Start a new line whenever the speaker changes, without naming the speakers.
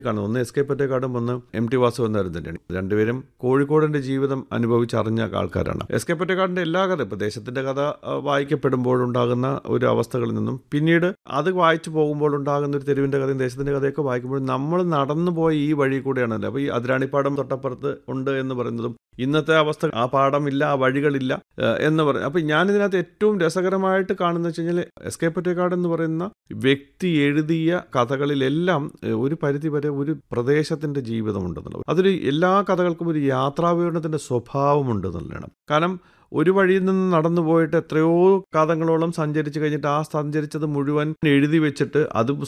കാണുന്നത് ഒന്ന് S K പൊറ്റേക്കാടും ഒന്ന് എം ടി വാസുദേവൻ തന്നെയാണ് രണ്ടുപേരും കോഴിക്കോടിന്റെ ജീവിതം അനുഭവിച്ചറിഞ്ഞ ആൾക്കാരാണ് എസ് കെ പൊറ്റേക്കാടിന്റെ എല്ലാ കഥ ഇപ്പൊ ദേശത്തിന്റെ കഥ ആ, വായിക്കപ്പെടുമ്പോഴുണ്ടാകുന്ന ഒരു അവസ്ഥകളിൽ നിന്നും പിന്നീട് അത് വായിച്ചു പോകുമ്പോൾ ഉണ്ടാകുന്ന ഒരു തെരുവിന്റെ കഥയും ദേശത്തിന്റെ കഥയൊക്കെ വായിക്കുമ്പോൾ നമ്മൾ നടന്നു പോയ ഈ വഴി കൂടെയാണല്ലോ അപ്പോൾ ഈ അതിരാണിപ്പാടം തൊട്ടപ്പുറത്ത് ഉണ്ട് എന്ന് പറയുന്നതും ഇന്നത്തെ അവസ്ഥ ആ പാടമില്ല ആ വഴികളില്ല ഏഹ് എന്ന് പറയും അപ്പം ഞാനിതിനകത്ത് ഏറ്റവും രസകരമായിട്ട് കാണുന്ന വെച്ച് കഴിഞ്ഞാൽ എസ് കെ പൊറ്റേക്കാട് എന്ന് പറയുന്ന വ്യക്തി എഴുതിയ കഥകളിലെല്ലാം ഏഹ് ഒരു പരിധി വരെ ഒരു പ്രദേശത്തിൻ്റെ ജീവിതമുണ്ടെന്നുള്ളത് അതൊരു എല്ലാ കഥകൾക്കും ഒരു യാത്രാവിവരണത്തിൻ്റെ സ്വഭാവമുണ്ട് എന്നുള്ളതാണ് കാരണം ഒരു വഴിയിൽ നിന്ന് നടന്നു പോയിട്ട് എത്രയോ കാതങ്ങളോളം സഞ്ചരിച്ച് കഴിഞ്ഞിട്ട് ആ സഞ്ചരിച്ചത് മുഴുവൻ എഴുതി വെച്ചിട്ട് അത്